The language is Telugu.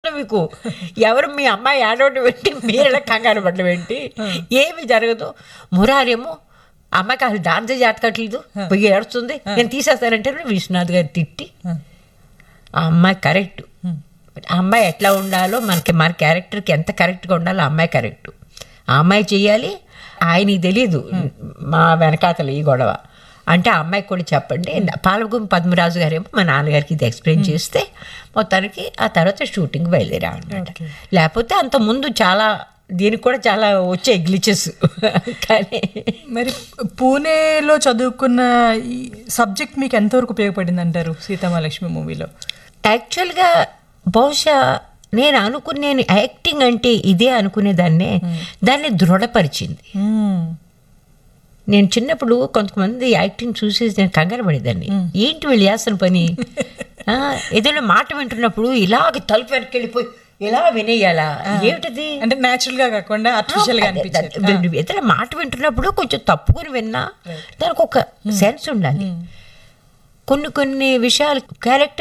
జరుగుతుంది మీకు ఎవరు మీ అమ్మాయి ఆడవడం ఏంటి మీరు ఎలా కంగారు పడడం ఏంటి ఏమి జరగదు మురారేమో అమ్మాయికి అసలు డాన్స్ జాతకట్లేదు పోయి ఏడుస్తుంది నేను తీసేస్తానంటే విశ్వనాథ్ గారు తిట్టి ఆ అమ్మాయి కరెక్ట్ ఆ అమ్మాయి ఎట్లా ఉండాలో మనకి మన క్యారెక్టర్కి ఎంత కరెక్ట్గా ఉండాలో ఆ అమ్మాయి కరెక్ట్ ఆ అమ్మాయి చెయ్యాలి ఆయనకి తెలియదు మా వెనకాతలు ఈ గొడవ అంటే ఆ అమ్మాయికి కూడా చెప్పండి పాలగుం పద్మరాజు గారేమో మా నాన్నగారికి ఇది ఎక్స్ప్లెయిన్ చేస్తే మొత్తానికి ఆ తర్వాత షూటింగ్ బయలుదేరా అనమాట లేకపోతే అంత ముందు చాలా దీనికి కూడా చాలా వచ్చాయి గ్లిచెస్ కానీ మరి పూణేలో చదువుకున్న ఈ సబ్జెక్ట్ మీకు ఎంతవరకు ఉపయోగపడింది అంటారు సీతామహాలక్ష్మి మూవీలో యాక్చువల్గా బహుశా నేను అనుకునే యాక్టింగ్ అంటే ఇదే అనుకునేదాన్నే దాన్ని దృఢపరిచింది నేను చిన్నప్పుడు కొంతమంది యాక్టింగ్ చూసేసి నేను కంగారు పడేదాన్ని ఏంటి వీళ్ళు చేస్తున్న పని ఆ, ఏదైనా మాట వింటున్నప్పుడు ఇలాగ తలుపు వెనక్కి వెళ్ళిపోయి ఇలా వినేయాలా ఏమిటది అంటే న్యాచురల్ గా కాకుండా ఆర్టిఫిషియల్ గా అదే, అనిపించింది అదే, ఏదైనా మాట వింటున్నప్పుడు కొంచెం తప్పుకొని విన్నా దానికి ఒక సెన్స్ ఉండాలి కొన్ని కొన్ని విషయాలు క్యారెక్టర్